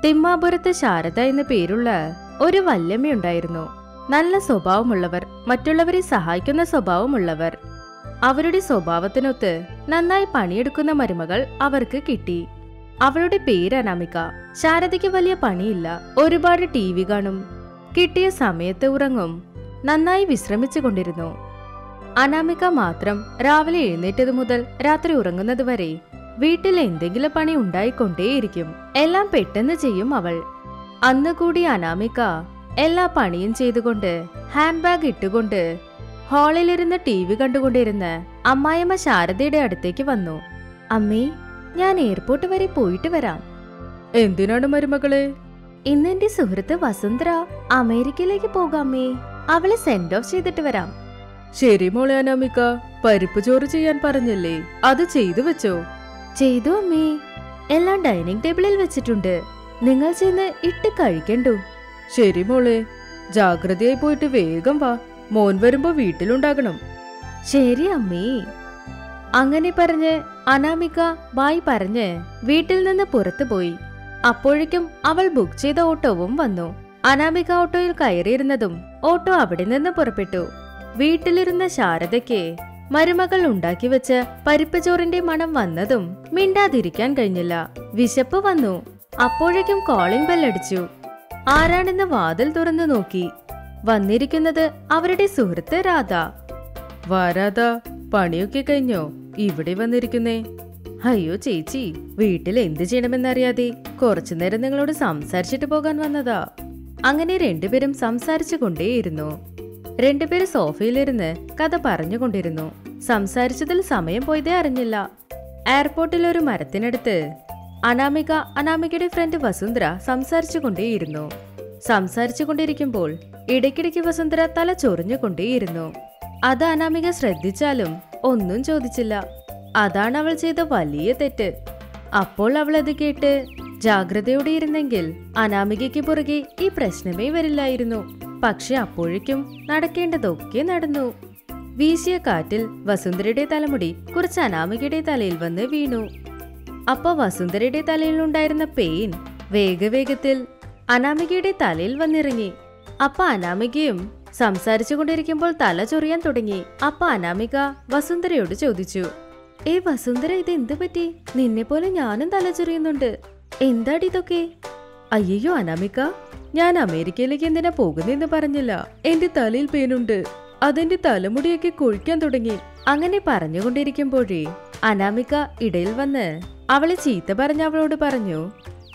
തിമ്മാപുരത്ത് ശാരദ എന്ന പേരുള്ള ഒരു വല്യമ്മയുണ്ടായിരുന്നു നല്ല സ്വഭാവമുള്ളവർ മറ്റുള്ളവരെ സഹായിക്കുന്ന സ്വഭാവമുള്ളവർ അവരുടെ സ്വഭാവത്തിനൊത്ത് നന്നായി പണിയെടുക്കുന്ന മരുമകൾ അവർക്ക് കിട്ടി അവളുടെ പേര് അനാമിക ശാരദയ്ക്ക് വലിയ പണിയില്ല ഒരുപാട് ടി വി കാണും കിട്ടിയ സമയത്ത് ഉറങ്ങും നന്നായി വിശ്രമിച്ചു കൊണ്ടിരുന്നു അനാമിക മാത്രം രാവിലെ എഴുന്നേറ്റത് മുതൽ രാത്രി ഉറങ്ങുന്നത് വരെ വീട്ടിൽ എന്തെങ്കിലും പണി ഉണ്ടായിക്കൊണ്ടേയിരിക്കും എല്ലാം പെട്ടെന്ന് ചെയ്യും അവൾ അന്ന് കൂടി അനാമിക എല്ലാ പണിയും ചെയ്തുകൊണ്ട് ഹാൻഡ് ബാഗ് ഇട്ടുകൊണ്ട് ഹാളിലിരുന്ന് ടി വി കണ്ടുകൊണ്ടിരുന്ന് അമ്മായിയമ്മ ശാരദയുടെ അടുത്തേക്ക് വന്നു അമ്മേ ഞാൻ എയർപോർട്ട് വരെ പോയിട്ട് വരാം എന്തിനാണ് മരുമകളെ ഇന്ന് എന്റെ സുഹൃത്ത് വസുന്ധര അമേരിക്കയിലേക്ക് പോകാമേ അവളെ സെൻഡ് ഓഫ് ചെയ്തിട്ട് വരാം ശരി മോളെ അനാമിക പരിപ്പ് ചോറ് ചെയ്യാൻ പറഞ്ഞല്ലേ അത് ചെയ്തു വെച്ചോ ചെയ്തു അമ്മേ എല്ലാം ഡൈനിങ് ടേബിളിൽ വെച്ചിട്ടുണ്ട് നിങ്ങൾ ചെന്ന് ഇട്ട് കഴിക്കണ്ടു ശരി മോളെ ജാഗ്രതയായി പോയിട്ട് വേഗം വാ മോൻ വരുമ്പോ വീട്ടിലുണ്ടാകണം ശരി അമ്മേ അങ്ങനെ പറഞ്ഞ് അനാമിക ബായ് പറഞ്ഞ് വീട്ടിൽ നിന്ന് പുറത്തു പോയി അപ്പോഴേക്കും അവൾ ബുക്ക് ചെയ്ത ഓട്ടോവും വന്നു അനാമിക ഓട്ടോയിൽ കയറിയിരുന്നതും ഓട്ടോ അവിടെ നിന്ന് പുറപ്പെട്ടു വീട്ടിലിരുന്ന ശാരദയ്ക്ക് മരുമകൾ ഉണ്ടാക്കി വെച്ച പരിപ്പ് ചോറിന്റെ മണം വന്നതും മിണ്ടാതിരിക്കാൻ കഴിഞ്ഞില്ല വിശപ്പ് വന്നു അപ്പോഴേക്കും കോളിംഗ് ബെൽ അടിച്ചു ആരാണെന്ന് വാതിൽ തുറന്നു നോക്കി വന്നിരിക്കുന്നത് അവരുടെ സുഹൃത്ത് രാധ വാരാതാ പണിയൊക്കെ കഴിഞ്ഞോ ഇവിടെ വന്നിരിക്കുന്നേ അയ്യോ ചേച്ചി വീട്ടിൽ എന്ത് ചെയ്യണമെന്നറിയാതെ കുറച്ചു നേരം നിങ്ങളോട് സംസാരിച്ചിട്ട് പോകാൻ വന്നതാ അങ്ങനെ രണ്ടുപേരും സംസാരിച്ചു കൊണ്ടേയിരുന്നു രണ്ടുപേരും സോഫയിലിരുന്ന് കഥ പറഞ്ഞുകൊണ്ടിരുന്നു സംസാരിച്ചതിൽ സമയം പോയതേ അറിഞ്ഞില്ല എയർപോർട്ടിൽ ഒരു മരത്തിനടുത്ത് അനാമിക അനാമികയുടെ ഫ്രണ്ട് വസുന്ധര സംസാരിച്ചു കൊണ്ടേയിരുന്നു സംസാരിച്ചു കൊണ്ടിരിക്കുമ്പോൾ ഇടയ്ക്കിടയ്ക്ക് വസുന്ധര തല ചൊറിഞ്ഞുകൊണ്ടേയിരുന്നു അത് അനാമിക ശ്രദ്ധിച്ചാലും ഒന്നും ചോദിച്ചില്ല അതാണ് അവൾ ചെയ്ത വലിയ തെറ്റ് അപ്പോൾ അവൾ അത് കേട്ട് ജാഗ്രതയോടെ ഇരുന്നെങ്കിൽ അനാമികയ്ക്ക് പുറകെ ഈ പ്രശ്നമേ വരില്ലായിരുന്നു പക്ഷെ അപ്പോഴേക്കും നടക്കേണ്ടതൊക്കെ നടന്നു വീശിയ കാറ്റിൽ വസുന്ധരയുടെ തലമുടി കുറച്ച് അനാമികയുടെ തലയിൽ വന്ന് വീണു അപ്പൊ വസുന്ധരയുടെ തലയിൽ ഉണ്ടായിരുന്ന പെയിൻ വേഗവേഗത്തിൽ അനാമികയുടെ തലയിൽ വന്നിറങ്ങി അപ്പൊ അനാമികയും സംസാരിച്ചു കൊണ്ടിരിക്കുമ്പോൾ തല ചൊറിയാൻ തുടങ്ങി അപ്പൊ അനാമിക വസുന്ധരയോട് ചോദിച്ചു ഏ വസുന്ധര ഇത് എന്ത് പറ്റി നിന്നെ പോലെ ഞാനും തല ചൊറിയുന്നുണ്ട് എന്താടി ഇതൊക്കെ അയ്യോ അനാമിക ഞാൻ അമേരിക്കയിലേക്ക് എന്തിനാ പോകുന്നെന്ന് പറഞ്ഞില്ല എന്റെ തലയിൽ പേനുണ്ട് അതെന്റെ തലമുടിയൊക്കെ കൊഴിക്കാൻ തുടങ്ങി അങ്ങനെ പറഞ്ഞുകൊണ്ടിരിക്കുമ്പോഴേ അനാമിക ഇടയിൽ വന്ന് അവളെ ചീത്ത പറഞ്ഞ അവളോട് പറഞ്ഞു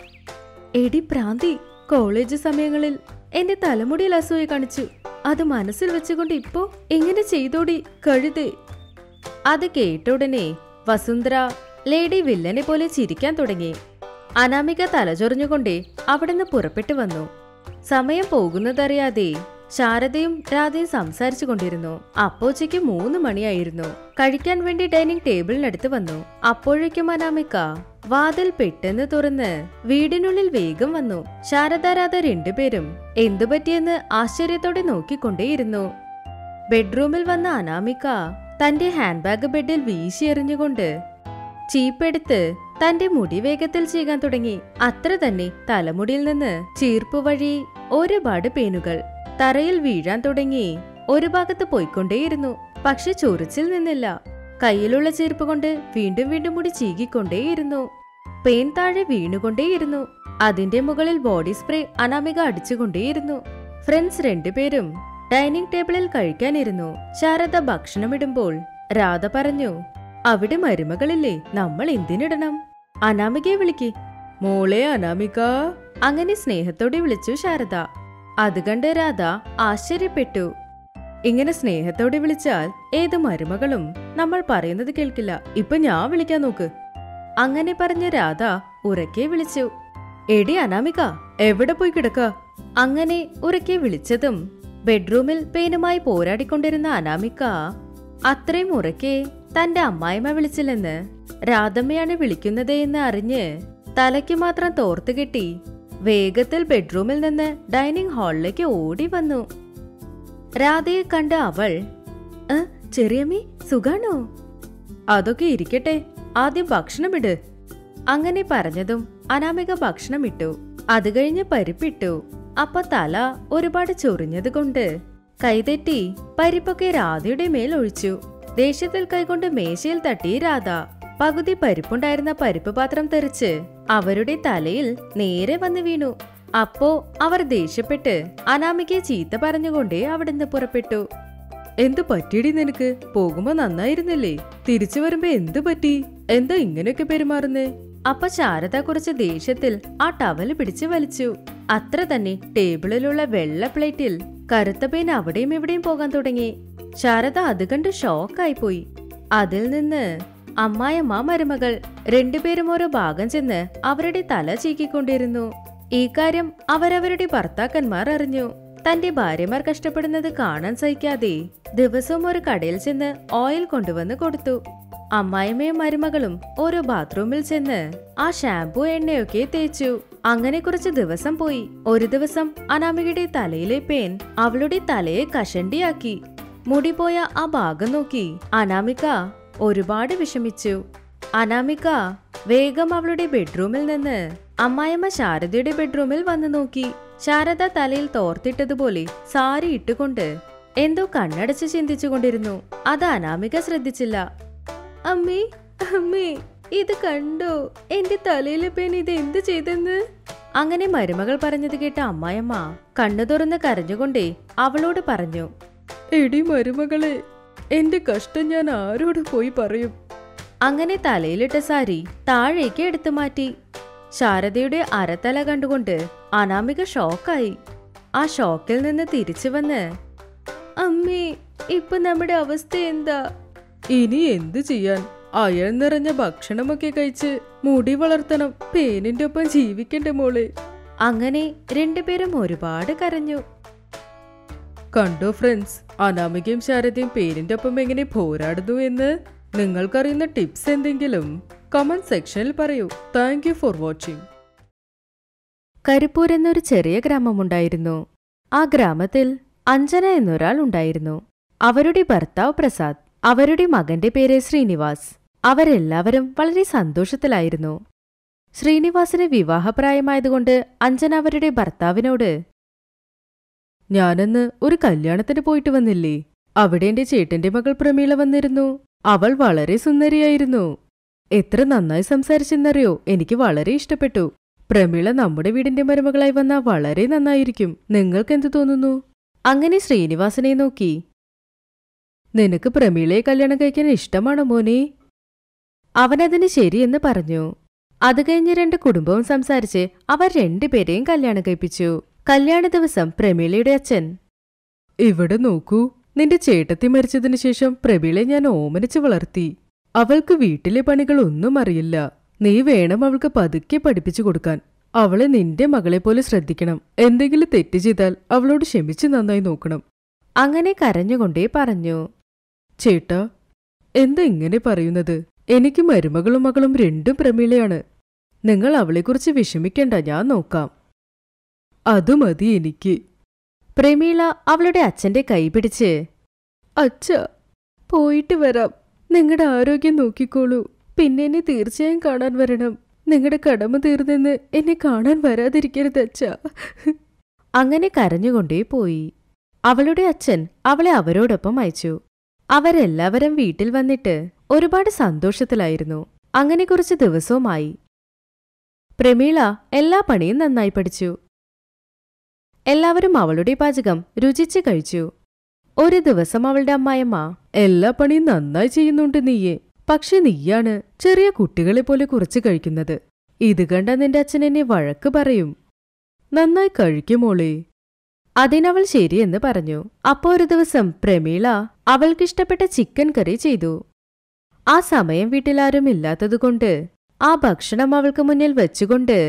എടി പ്രാന്തി കോളേജ് സമയങ്ങളിൽ എന്റെ തലമുടിയിൽ അസൂയ കാണിച്ചു അത് മനസ്സിൽ വെച്ചുകൊണ്ട് ഇപ്പോ എങ്ങനെ ചെയ്തോടി കഴുതേ അത് കേട്ട ഉടനെ വസുന്ധര ലേഡി വില്ലനെ പോലെ ചിരിക്കാൻ തുടങ്ങി അനാമിക തലചൊറിഞ്ഞുകൊണ്ടേ അവിടുന്ന് പുറപ്പെട്ടു വന്നു സമയം പോകുന്നതറിയാതെ ശാരദയും രാധയും സംസാരിച്ചു കൊണ്ടിരുന്നു അപ്പോച്ചയ്ക്ക് മൂന്ന് മണിയായിരുന്നു കഴിക്കാൻ വേണ്ടി ഡൈനിങ് ടേബിളിനടുത്ത് വന്നു അപ്പോഴേക്കും അനാമിക വാതിൽ പെട്ടെന്ന് തുറന്ന് വീടിനുള്ളിൽ വേഗം വന്നു ശാരദ രാധ രണ്ടുപേരും എന്തു പറ്റിയെന്ന് ആശ്ചര്യത്തോടെ നോക്കിക്കൊണ്ടേയിരുന്നു ബെഡ്റൂമിൽ വന്ന അനാമിക തന്റെ ഹാൻഡ് ബാഗ് ബെഡിൽ വീശി എറിഞ്ഞുകൊണ്ട് ചീപ്പെടുത്ത് തന്റെ മുടി വേഗത്തിൽ ചെയ്യാൻ തുടങ്ങി അത്ര തന്നെ തലമുടിയിൽ നിന്ന് ചീർപ്പ് വഴി ഒരുപാട് പേനുകൾ തറയിൽ വീഴാൻ തുടങ്ങി ഒരു ഭാഗത്ത് പോയിക്കൊണ്ടേയിരുന്നു പക്ഷെ ചൊറിച്ചിൽ നിന്നില്ല കയ്യിലുള്ള ചീർപ്പ് കൊണ്ട് വീണ്ടും വീണ്ടും മുടി ചീകിക്കൊണ്ടേയിരുന്നു പേൻ താഴെ വീണുകൊണ്ടേയിരുന്നു അതിന്റെ മുകളിൽ ബോഡി സ്പ്രേ അനാമിക അടിച്ചുകൊണ്ടേയിരുന്നു ഫ്രണ്ട്സ് രണ്ടുപേരും ഡൈനിങ് ടേബിളിൽ കഴിക്കാനിരുന്നു ശാരദ ഭക്ഷണമിടുമ്പോൾ രാധ പറഞ്ഞു അവിടെ മരുമകളില്ലേ നമ്മൾ എന്തിനിടണം അനാമികയെ വിളിക്ക് മോളെ അനാമിക അങ്ങനെ സ്നേഹത്തോടെ വിളിച്ചു ശാരദ അത് കണ്ട് രാധ ആശ്ചര്യപ്പെട്ടു ഇങ്ങനെ സ്നേഹത്തോടെ വിളിച്ചാൽ ഏത് മരുമകളും നമ്മൾ പറയുന്നത് കേൾക്കില്ല ഇപ്പൊ ഞാൻ വിളിക്കാൻ നോക്ക് അങ്ങനെ പറഞ്ഞ രാധ ഉറക്കെ വിളിച്ചു എടി അനാമിക എവിടെ പോയി കിടക്ക അങ്ങനെ ഉറക്കെ വിളിച്ചതും ബെഡ്റൂമിൽ പേനുമായി പോരാടിക്കൊണ്ടിരുന്ന അനാമിക അത്രയും ഉറക്കെ തന്റെ അമ്മായിമ്മ വിളിച്ചില്ലെന്ന് രാധമ്മയാണ് വിളിക്കുന്നത് എന്ന് അറിഞ്ഞ് തലയ്ക്ക് മാത്രം തോർത്ത് കെട്ടി വേഗത്തിൽ ബെഡ്റൂമിൽ നിന്ന് ഡൈനിങ് ഹാളിലേക്ക് ഓടി വന്നു രാധയെ കണ്ട അവൾ "ഏ, ചെറിയമ്മേ സുഖാണോ അതൊക്കെ ഇരിക്കട്ടെ ആദ്യം ഭക്ഷണമിട് അങ്ങനെ പറഞ്ഞതും അനാമിക ഭക്ഷണം ഇട്ടു അത് കഴിഞ്ഞ് പരിപ്പിട്ടു അപ്പൊ തല ഒരുപാട് ചൊറിഞ്ഞത് കൊണ്ട് കൈതെറ്റി പരിപ്പൊക്കെ രാധയുടെ മേൽ ഒഴിച്ചു ദേഷ്യത്തിൽ കൈകൊണ്ട് മേശയിൽ തട്ടി രാധ പകുതി പരിപ്പുണ്ടായിരുന്ന പരിപ്പ് പാത്രം തെറിച്ച് അവരുടെ തലയിൽ നേരെ വന്ന് വീണു അപ്പോ അവർ ദേഷ്യപ്പെട്ട് അനാമികയെ ചീത്ത പറഞ്ഞുകൊണ്ടേ അവിടുന്ന് പുറപ്പെട്ടു എന്തു പറ്റിയടി നിനക്ക് പോകുമ്പോ നന്നായിരുന്നില്ലേ തിരിച്ചു വരുമ്പോ എന്തു പറ്റി എന്താ ഇങ്ങനെയൊക്കെ പെരുമാറുന്നേ അപ്പൊ ശാരദ കുറച്ച് ദേഷ്യത്തിൽ ആ ടവല് പിടിച്ച് വലിച്ചു അത്ര തന്നെ ടേബിളിലുള്ള വെള്ള പ്ലേറ്റിൽ കറുത്ത പേൻ അവിടെയും ഇവിടെയും പോകാൻ തുടങ്ങി ശാരദ അത് കണ്ട് ഷോക്കായി പോയി അതിൽ നിന്ന് അമ്മായമ്മ മരുമകൾ രണ്ടുപേരും ഓരോ ഭാഗം ചെന്ന് അവരുടെ തല ചീക്കിക്കൊണ്ടിരുന്നു ഈ കാര്യം അവരവരുടെ ഭർത്താക്കന്മാർ അറിഞ്ഞു തന്റെ ഭാര്യമാർ കഷ്ടപ്പെടുന്നത് കാണാൻ സഹിക്കാതെ ദിവസവും ഒരു കടയിൽ ചെന്ന് ഓയിൽ കൊണ്ടുവന്ന് കൊടുത്തു അമ്മായിമ്മയും മരുമകളും ഓരോ ബാത്റൂമിൽ ചെന്ന് ആ ഷാംപൂ എണ്ണയൊക്കെ തേച്ചു അങ്ങനെ കുറച്ച് ദിവസം പോയി ഒരു ദിവസം അനാമികയുടെ തലയിലെ പേൻ അവളുടെ തലയെ കഷണ്ടിയാക്കി മുടി പോയ ആ ഭാഗം നോക്കി അനാമിക ഒരുപാട് വിഷമിച്ചു അനാമിക വേഗം അവളുടെ ബെഡ്റൂമിൽ നിന്ന് അമ്മായിമ്മ ശാരദയുടെ ബെഡ്റൂമിൽ വന്നു നോക്കി ശാരദ തലയിൽ തോർത്തിട്ടതുപോലെ സാരി ഇട്ടുകൊണ്ട് എന്തോ കണ്ണടച്ച് ചിന്തിച്ചുകൊണ്ടിരുന്നു അത് അനാമിക ശ്രദ്ധിച്ചില്ല അമ്മേ അമ്മേ ഇത് കണ്ടോ എന്റെ തലയിലെ പേൻ ഇത് എന്ത് ചെയ്തെന്ന് അങ്ങനെ മരുമകൾ പറഞ്ഞത് കേട്ട അമ്മായിമ്മ കണ്ണു തുറന്ന് കരഞ്ഞുകൊണ്ടേ അവളോട് പറഞ്ഞു എടി മരുമകളെ എന്റെ കഷ്ടം ഞാൻ ആരോട് പോയി പറയും അങ്ങനെ തലയിലിട്ട സാരി താഴേക്ക് എടുത്തു മാറ്റി ശാരദയുടെ അരത്തല കണ്ടുകൊണ്ട് അനാമിക ഷോക്കായി ആ ഷോക്കിൽ നിന്ന് തിരിച്ചു വന്ന് അമ്മേ ഇപ്പൊ നമ്മുടെ അവസ്ഥ എന്താ ഇനി എന്തു ചെയ്യാൻ അയൽ നിറഞ്ഞ ഭക്ഷണമൊക്കെ കഴിച്ച് മുടി വളർത്തണം പേനിന്റെ ഒപ്പം ജീവിക്കണ്ടേ മോളെ അങ്ങനെ രണ്ടുപേരും ഒരുപാട് കരഞ്ഞു കണ്ടോ ഫ്രണ്ട്സ് അനാമികയും ശാരദയും പേരിന്റെ ഒപ്പം എങ്ങനെ പോരാടുന്നു എന്ന് നിങ്ങൾക്കറിയുന്ന ടിപ്സ് എന്തെങ്കിലും കമന്റ് സെക്ഷനിൽ പറയൂ thank you for watching Karipur എന്നൊരു ചെറിയ ഗ്രാമമുണ്ടായിരുന്നു ആ ഗ്രാമത്തിൽ അഞ്ജന എന്നൊരാൾ ഉണ്ടായിരുന്നു അവരുടെ ഭർത്താവ് പ്രസാദ് അവരുടെ മകന്റെ പേര് ശ്രീനിവാസ് അവരെല്ലാവരും വളരെ സന്തോഷത്തിലായിരുന്നു ശ്രീനിവാസിന് വിവാഹപ്രായമായതുകൊണ്ട് അഞ്ജന അവരുടെ ഭർത്താവിനോട് ഞാനന്ന് ഒരു കല്യാണത്തിന് പോയിട്ട് വന്നില്ലേ അവിടെ എന്റെ ചേട്ടന്റെ മകൾ പ്രമീള വന്നിരുന്നു അവൾ വളരെ സുന്ദരിയായിരുന്നു എത്ര നന്നായി സംസാരിച്ചെന്നറിയോ എനിക്ക് വളരെ ഇഷ്ടപ്പെട്ടു പ്രമീള നമ്മുടെ വീടിന്റെ മരുമകളായി വന്ന വളരെ നന്നായിരിക്കും നിങ്ങൾക്കെന്ത് തോന്നുന്നു അങ്ങനെ ശ്രീനിവാസനെ നോക്കി നിനക്ക് പ്രമീളയെ കല്യാണം കഴിക്കാൻ ഇഷ്ടമാണോ മോനെ അവനതിന് ശരിയെന്ന് പറഞ്ഞു അത് കഴിഞ്ഞ് രണ്ട് കുടുംബവും സംസാരിച്ച് അവർ രണ്ടുപേരെയും കല്യാണം കഴിപ്പിച്ചു കല്യാണ ദിവസം പ്രമീളയുടെ അച്ഛൻ ഇവിടെ നോക്കൂ നിന്റെ ചേട്ടത്തി മരിച്ചതിനു ശേഷം പ്രമീളെ ഞാൻ ഓമനിച്ച് വളർത്തി അവൾക്ക് വീട്ടിലെ പണികളൊന്നും അറിയില്ല നീ വേണം അവൾക്ക് പതുക്കെ പഠിപ്പിച്ചു കൊടുക്കാൻ അവളെ നിന്റെ മകളെ പോലെ ശ്രദ്ധിക്കണം എന്തെങ്കിലും തെറ്റ് ചെയ്താൽ അവളോട് ക്ഷമിച്ച് നന്നായി നോക്കണം അങ്ങനെ കരഞ്ഞുകൊണ്ടേ പറഞ്ഞു ചേട്ടാ എന്താ ഇങ്ങനെ പറയുന്നത് എനിക്ക് മരുമകളും മകളും രണ്ടും പ്രമീളയാണ് നിങ്ങൾ അവളെക്കുറിച്ച് വിഷമിക്കണ്ട ഞാൻ നോക്കാം അത് മതി എനിക്ക് പ്രമീള അവളുടെ അച്ഛന്റെ കൈ പിടിച്ച് അച്ഛ പോയിട്ട് വരാം നിങ്ങളുടെ ആരോഗ്യം നോക്കിക്കോളൂ പിന്നെ എന്നെ തീർച്ചയായും കാണാൻ വരണം നിങ്ങളുടെ കടമ തീർന്നെന്ന് എന്നെ കാണാൻ വരാതിരിക്കരുത് അച്ഛാ അങ്ങനെ കരഞ്ഞുകൊണ്ടേ പോയി അവളുടെ അച്ഛൻ അവളെ അവരോടൊപ്പം അയച്ചു അവരെല്ലാവരും വീട്ടിൽ വന്നിട്ട് ഒരുപാട് സന്തോഷത്തിലായിരുന്നു അങ്ങനെ കുറച്ച് ദിവസവുമായി പ്രമീള എല്ലാ പണിയും നന്നായി പഠിച്ചു എല്ലാവരും അവളുടെ പാചകം രുചിച്ച് കഴിച്ചു ഒരു ദിവസം അവളുടെ അമ്മായിയമ്മ എല്ലാ പണിയും നന്നായി ചെയ്യുന്നുണ്ട് നീയെ പക്ഷെ നീയാണ് ചെറിയ കുട്ടികളെ പോലെ കുറച്ച് കഴിക്കുന്നത് ഇത് കണ്ട നിന്റെ അച്ഛൻ എന്നെ വഴക്ക് പറയും നന്നായി കഴിക്കുമോളെ അതിനവൾ ശരിയെന്ന് പറഞ്ഞു അപ്പോ ഒരു ദിവസം പ്രമീള അവൾക്കിഷ്ടപ്പെട്ട ചിക്കൻ കറി ചെയ്തു ആ സമയം വീട്ടിലാരും ഇല്ലാത്തതുകൊണ്ട് ആ ഭക്ഷണം അവൾക്ക് മുന്നിൽ വെച്ചുകൊണ്ട്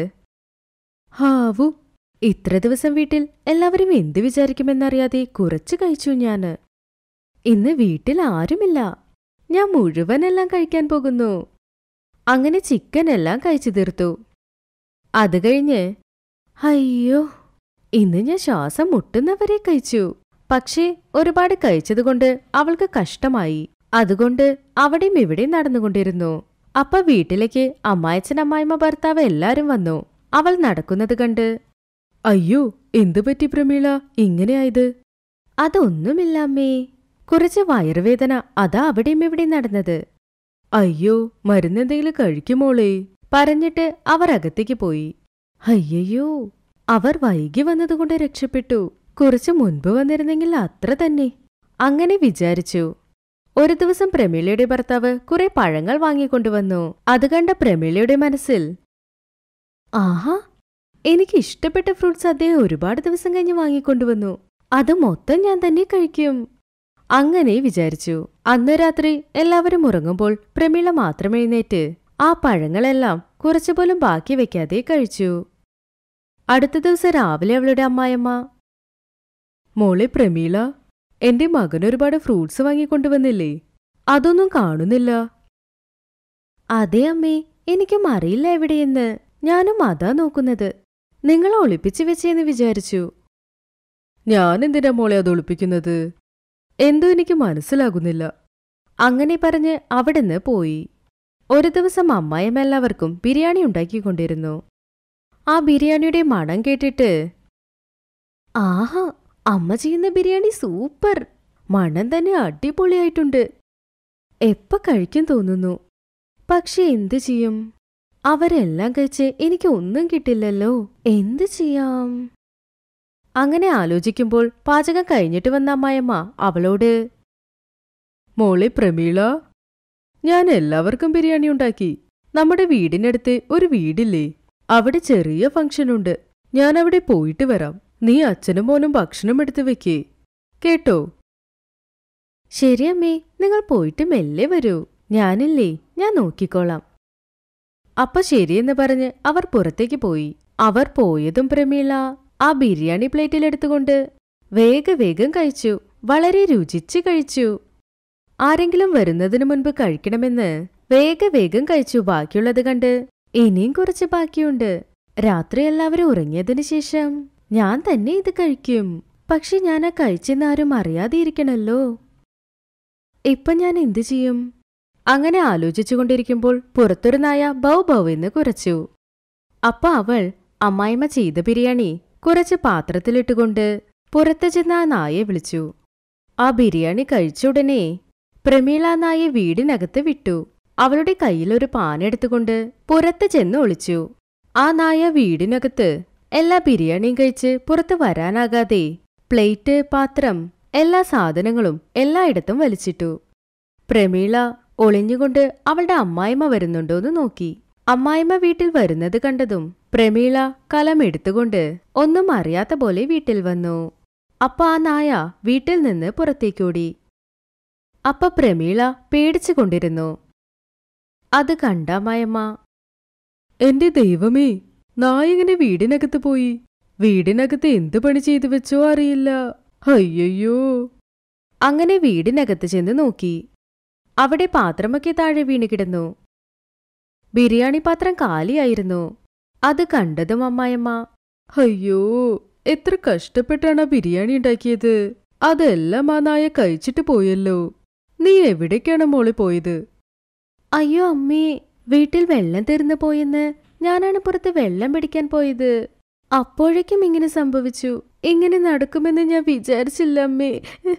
ഹാവു ഇത്ര ദിവസം വീട്ടിൽ എല്ലാവരും എന്ത് വിചാരിക്കുമെന്നറിയാതെ കുറച്ച് കഴിച്ചു ഞാന് ഇന്ന് വീട്ടിൽ ആരുമില്ല ഞാൻ മുഴുവനെല്ലാം കഴിക്കാൻ പോകുന്നു അങ്ങനെ ചിക്കൻ എല്ലാം കഴിച്ചു തീർത്തു അത് കഴിഞ്ഞ് അയ്യോ ഇന്ന് ഞാൻ ശ്വാസം മുട്ടുന്നവരെ കഴിച്ചു പക്ഷേ ഒരുപാട് കഴിച്ചതുകൊണ്ട് അവൾക്ക് കഷ്ടമായി അതുകൊണ്ട് അവിടെയും ഇവിടെയും നടന്നുകൊണ്ടിരുന്നു അപ്പ വീട്ടിലേക്ക് അമ്മായച്ചൻ അമ്മായിമ്മ ഭർത്താവ് എല്ലാരും വന്നു അവൾ നടക്കുന്നത് കണ്ട് അയ്യോ എന്തു പറ്റി പ്രമീള ഇങ്ങനെയായത് അതൊന്നുമില്ല അമ്മേ കുറച്ച് വയറുവേദന അതാ അവിടെയും ഇവിടെയും നടന്നത് അയ്യോ മരുന്നെന്തെങ്കിലും കഴിക്കുമോളേ പറഞ്ഞിട്ട് അവർ അകത്തേക്ക് പോയി അയ്യയ്യോ അവർ വൈകി വന്നതുകൊണ്ട് രക്ഷപ്പെട്ടു കുറച്ചു മുൻപ് വന്നിരുന്നെങ്കിൽ അത്ര തന്നെ അങ്ങനെ വിചാരിച്ചു ഒരു ദിവസം പ്രമീളയുടെ ഭർത്താവ് കുറെ പഴങ്ങൾ വാങ്ങിക്കൊണ്ടുവന്നു അത് കണ്ട പ്രമീളയുടെ മനസ്സിൽ ആഹാ എനിക്ക് ഇഷ്ടപ്പെട്ട ഫ്രൂട്ട്സ് അദ്ദേഹം ഒരുപാട് ദിവസം കഴിഞ്ഞ് വാങ്ങിക്കൊണ്ടുവന്നു അത് മൊത്തം ഞാൻ തന്നെ കഴിക്കും അങ്ങനെ വിചാരിച്ചു അന്ന് രാത്രി എല്ലാവരും ഉറങ്ങുമ്പോൾ പ്രമീള മാത്രം എഴുന്നേറ്റ് ആ പഴങ്ങളെല്ലാം കുറച്ചുപോലും ബാക്കി വെക്കാതെ കഴിച്ചു അടുത്ത ദിവസം രാവിലെ അവളുടെ അമ്മായിയമ്മ മോളെ പ്രമീള എന്റെ മകൻ ഒരുപാട് ഫ്രൂട്ട്സ് വാങ്ങിക്കൊണ്ടുവന്നില്ലേ അതൊന്നും കാണുന്നില്ല അതെ അമ്മേ എനിക്കും അറിയില്ല എവിടെയെന്ന് ഞാനും അതാ നോക്കുന്നത് നിങ്ങൾ ഒളിപ്പിച്ചു വെച്ചെന്ന് വിചാരിച്ചു ഞാൻ എന്തിനാ മോളെ അത് ഒളിപ്പിക്കുന്നത് എന്തോ എനിക്ക് മനസ്സിലാകുന്നില്ല അങ്ങനെ പറഞ്ഞ് അവിടുന്ന് പോയി ഒരു ദിവസം അമ്മായിയമ്മ എല്ലാവർക്കും ബിരിയാണി ഉണ്ടാക്കിക്കൊണ്ടിരുന്നു ആ ബിരിയാണിയുടെ മണം കേട്ടിട്ട് ആഹാ അമ്മ ചെയ്യുന്ന ബിരിയാണി സൂപ്പർ മണം തന്നെ അടിപൊളിയായിട്ടുണ്ട് എപ്പ കഴിക്കും തോന്നുന്നു പക്ഷെ എന്തു ചെയ്യും അവരെല്ലാം കഴിച്ച് എനിക്ക് ഒന്നും കിട്ടില്ലല്ലോ എന്തു ചെയ്യാം അങ്ങനെ ആലോചിക്കുമ്പോൾ പാചകം കഴിഞ്ഞിട്ട് വന്ന അമ്മായിയമ്മ അവളോട് മോളെ പ്രമീള ഞാൻ എല്ലാവർക്കും ബിരിയാണി ഉണ്ടാക്കി നമ്മുടെ വീടിനടുത്ത് ഒരു വീടില്ലേ അവിടെ ചെറിയ ഫംഗ്ഷനുണ്ട് ഞാൻ അവിടെ പോയിട്ട് വരാം നീ അച്ഛനും മോനും ഭക്ഷണം എടുത്തു വെക്കേ കേട്ടോ ശരി അമ്മേ നിങ്ങൾ പോയിട്ട് മെല്ലെ വരൂ ഞാനില്ലേ ഞാൻ നോക്കിക്കോളാം അപ്പൊ ശരിയെന്ന് പറഞ്ഞ് അവർ പുറത്തേക്ക് പോയി അവർ പോയതും പ്രമീള ആ ബിരിയാണി പ്ലേറ്റിലെടുത്തുകൊണ്ട് വേഗ വേഗം കഴിച്ചു വളരെ രുചിച്ച് കഴിച്ചു ആരെങ്കിലും വരുന്നതിനു മുൻപ് കഴിക്കണമെന്ന് വേഗ വേഗം കഴിച്ചു ബാക്കിയുള്ളത് കണ്ട് ഇനിയും കുറച്ച് ബാക്കിയുണ്ട് രാത്രി എല്ലാവരും ഉറങ്ങിയതിനു ശേഷം ഞാൻ തന്നെ ഇത് കഴിക്കും പക്ഷെ ഞാൻ ആ കഴിച്ചെന്ന് ആരും അറിയാതെയിരിക്കണല്ലോ ഇപ്പൊ ഞാൻ എന്തു ചെയ്യും അങ്ങനെ ആലോചിച്ചുകൊണ്ടിരിക്കുമ്പോൾ പുറത്തൊരു നായ ബൗ ബൗ എന്ന് കുരച്ചു അപ്പ അവൾ അമ്മായിമ്മ ചെയ്ത ബിരിയാണി കുറച്ച് പാത്രത്തിലിട്ടുകൊണ്ട് പുറത്ത് ചെന്ന് ആ നായെ വിളിച്ചു ആ ബിരിയാണി കഴിച്ച ഉടനെ പ്രമീള ആ നായെ വീടിനകത്ത് വിട്ടു അവളുടെ കയ്യിലൊരു പാനെടുത്തുകൊണ്ട് പുറത്ത് ചെന്ന് ഒളിച്ചു ആ നായ വീടിനകത്ത് എല്ലാ ബിരിയാണിയും കഴിച്ച് പുറത്ത് വരാനാകാതെ പ്ലേറ്റ് പാത്രം എല്ലാ സാധനങ്ങളും എല്ലായിടത്തും വലിച്ചിട്ടു പ്രമീള ഒളിഞ്ഞുകൊണ്ട് അവളുടെ അമ്മായിമ്മ വരുന്നുണ്ടോന്ന് നോക്കി അമ്മായിമ്മ വീട്ടിൽ വരുന്നത് കണ്ടതും പ്രമീള കലം എടുത്തുകൊണ്ട് ഒന്നും അറിയാത്ത പോലെ വീട്ടിൽ വന്നു അപ്പ ആ നായ വീട്ടിൽ നിന്ന് പുറത്തേക്കോടി അപ്പ പ്രമീള പേടിച്ചു കൊണ്ടിരുന്നു അത് കണ്ട അമ്മായിമ്മ എന്റെ ദൈവമേ നായങ്ങനെ വീടിനകത്ത് പോയി വീടിനകത്ത് എന്ത് പണി ചെയ്തു വെച്ചോ അറിയില്ല അയ്യയ്യോ അങ്ങനെ വീടിനകത്ത് ചെന്ന് നോക്കി അവിടെ പാത്രമൊക്കെ താഴെ വീണ് കിടന്നു ബിരിയാണി പാത്രം കാലിയായിരുന്നു അത് കണ്ടതും അമ്മായിമ്മ അയ്യോ എത്ര കഷ്ടപ്പെട്ടാണ് ആ ബിരിയാണി ഉണ്ടാക്കിയത് അതെല്ലാം ആ നായ കഴിച്ചിട്ട് പോയല്ലോ നീ എവിടേക്കാണ് മോളെ പോയത് അയ്യോ അമ്മേ വീട്ടിൽ വെള്ളം തീർന്നു പോയെന്ന് ഞാനാണ് പുറത്ത് വെള്ളം പിടിക്കാൻ പോയത് അപ്പോഴേക്കും ഇങ്ങനെ സംഭവിച്ചു ഇങ്ങനെ നടക്കുമെന്ന് ഞാൻ വിചാരിച്ചില്ല അമ്മേ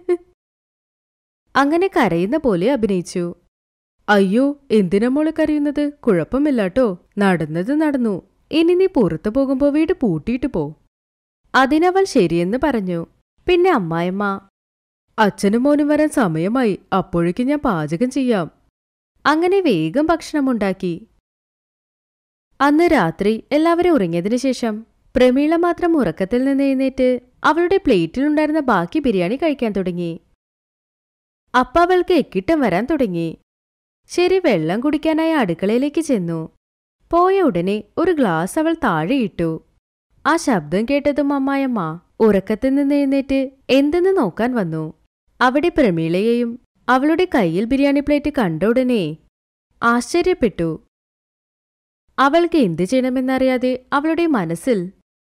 അങ്ങനെ കരയുന്ന പോലെ അഭിനയിച്ചു അയ്യോ എന്തിനാ മോളെ കരയുന്നത് കുഴപ്പമില്ലാട്ടോ നടന്നത് നടന്നു ഇനി നീ പുറത്തു പോകുമ്പോ വീട് പൂട്ടിയിട്ട് പോ അതിനവൾ ശരിയെന്ന് പറഞ്ഞു പിന്നെ അമ്മായിമ്മ അച്ഛനും മോനും വരാൻ സമയമായി അപ്പോഴേക്കും ഞാൻ പാചകം ചെയ്യാം അങ്ങനെ വേഗം ഭക്ഷണമുണ്ടാക്കി അന്ന് രാത്രി എല്ലാവരും ഉറങ്ങിയതിനു ശേഷം പ്രമീള മാത്രം ഉറക്കത്തിൽ നിന്ന് എഴുന്നേറ്റ് അവളുടെ പ്ലേറ്റിലുണ്ടായിരുന്ന ബാക്കി ബിരിയാണി കഴിക്കാൻ തുടങ്ങി അപ്പ അവൾക്ക് എക്കിട്ടം വരാൻ തുടങ്ങി ശരി വെള്ളം കുടിക്കാനായി അടുക്കളയിലേക്ക് ചെന്നു പോയ ഉടനെ ഒരു ഗ്ലാസ് അവൾ താഴെയിട്ടു ആ ശബ്ദം കേട്ടതും അമ്മായമ്മ ഉറക്കത്തിൽ നിന്ന് എഴുന്നേറ്റ് എന്തെന്ന് നോക്കാൻ വന്നു അവിടെ പ്രമീളയെയും അവളുടെ കയ്യിൽ ബിരിയാണി പ്ലേറ്റ് കണ്ട ഉടനെ ആശ്ചര്യപ്പെട്ടു അവൾക്ക് എന്തു ചെയ്യണമെന്നറിയാതെ അവളുടെ മനസ്സിൽ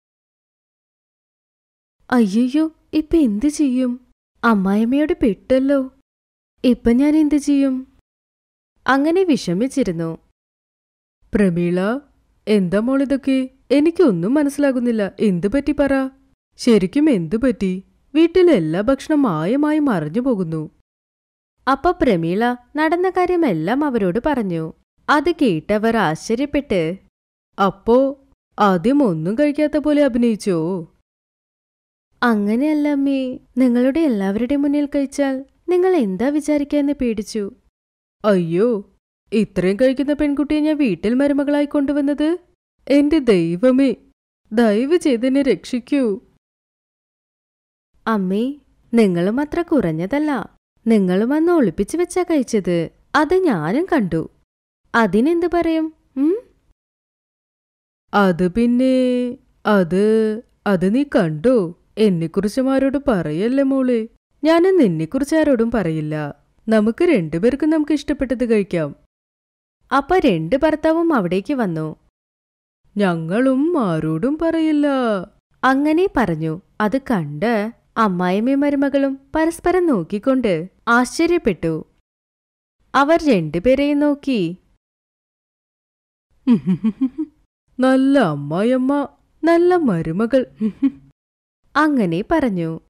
അയ്യോ ഇപ്പൊ എന്തു ചെയ്യും അമ്മായിമ്മയോട് പെട്ടല്ലോ ഇപ്പൊ ഞാൻ എന്തു ചെയ്യും അങ്ങനെ വിഷമിച്ചിരുന്നു പ്രമീള എന്താ മോളിതൊക്കെ എനിക്കൊന്നും മനസ്സിലാകുന്നില്ല എന്തു പറ്റി പറ ശരിക്കും എന്തു പറ്റി വീട്ടിലെ എല്ലാ ഭക്ഷണം മായമായി മറഞ്ഞു പോകുന്നു അപ്പൊ പ്രമീള നടന്ന കാര്യമെല്ലാം അവരോട് പറഞ്ഞു അത് കേട്ടവർ ആശ്ചര്യപ്പെട്ട് അപ്പോ ആദ്യം ഒന്നും കഴിക്കാത്ത പോലെ അഭിനയിച്ചോ അങ്ങനെയല്ല അമ്മേ നിങ്ങളുടെ എല്ലാവരുടെയും മുന്നിൽ കഴിച്ചാൽ നിങ്ങൾ എന്താ വിചാരിക്കാന്ന് പേടിച്ചു അയ്യോ ഇത്രയും കഴിക്കുന്ന പെൺകുട്ടിയെ ഞാൻ വീട്ടിൽ മരുമകളായി കൊണ്ടുവന്നത് എന്റെ ദൈവമേ ദയവ് ചെയ്തെന്നെ രക്ഷിക്കൂ അമ്മേ നിങ്ങളും അത്ര കുറഞ്ഞതല്ല നിങ്ങളും അന്ന് ഒളിപ്പിച്ചു വെച്ചാ കഴിച്ചത് അത് ഞാനും കണ്ടു അതിനെന്ത് പറയും ഉം അത് പിന്നെ അത് അത് നീ കണ്ടോ എന്നെക്കുറിച്ചും ആരോടും പറയല്ലേ മോളെ ഞാനും നിന്നെക്കുറിച്ച് ആരോടും പറയില്ല നമുക്ക് രണ്ടുപേർക്കും നമുക്ക് ഇഷ്ടപ്പെട്ടത് കഴിക്കാം അപ്പൊ രണ്ട് ഭർത്താവും അവിടേക്ക് വന്നു ഞങ്ങളും ആരോടും പറയില്ല അങ്ങനെ പറഞ്ഞു അത് കണ്ട് അമ്മായിമ്മയും മരുമകളും പരസ്പരം നോക്കിക്കൊണ്ട് ആശ്ചര്യപ്പെട്ടു അവർ രണ്ടുപേരെയും നോക്കി നല്ല അമ്മായിയമ്മ നല്ല മരുമകൾ അങ്ങനെ പറഞ്ഞു